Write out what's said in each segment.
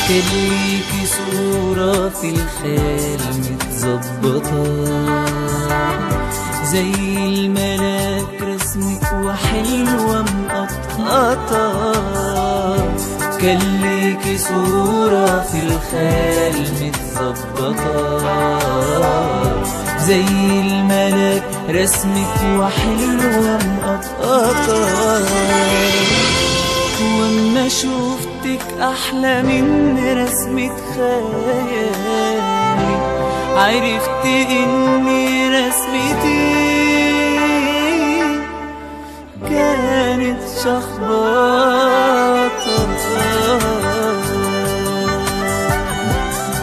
كان ليكي صورة في الخيال متظبطة زي الملاك رسمك وحلوة مقطقطة كان ليكي صورة في الخيال متظبطة زي الملاك رسمك وحلوة مقطقطة واما شفتك احلى من رسمة خيالي عرفت اني رسمتي كانت شخبطة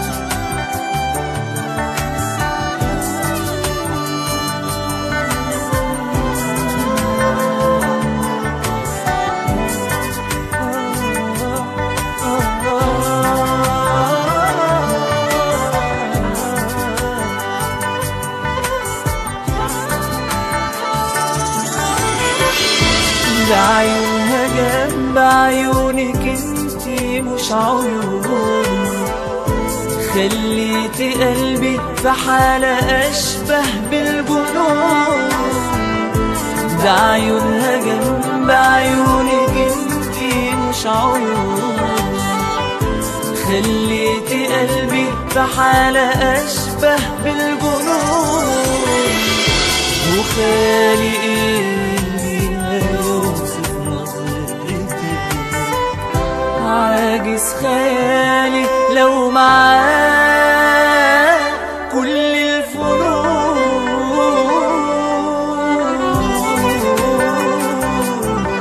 بعيونها جنب عيونك انتي مش عيون خليتي قلبي في حالة أشبه بالجنون ده عيونها جنب عيونك انتي مش عيون خليتي قلبي في حالة أشبه بالجنون وخالي إني هيوصف نظرتك عاجز خيالي لو معاه كل الفنون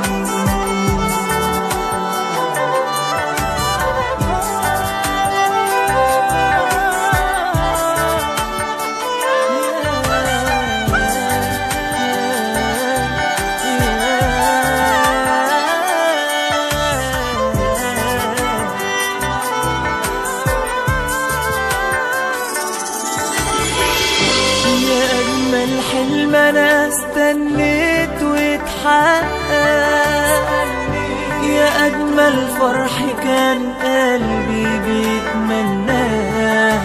يا أجمل حلم أنا استنيت واتحقق يا أجمل فرح كان قلبي بيتمناه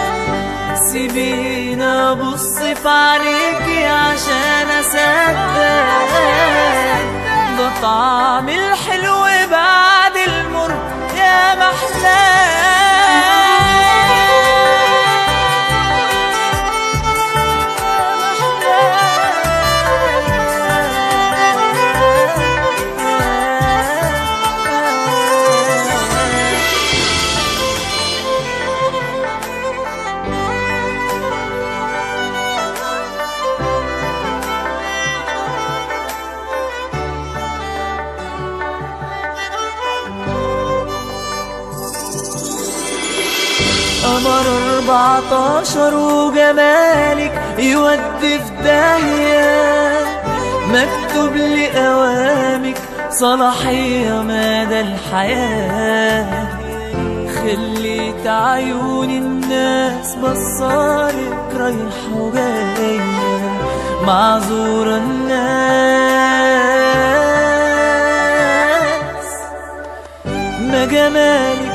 سيبينا أبص في عينيكي عشان أصدق ده طعم الحلو بعد المر يا محلاه قمر 14 وجمالك يودي في داهية مكتوب لأوامك صلاحية مدى الحياة خليت عيون الناس بصارك رايحة وجاية معذورة الناس ما جمالك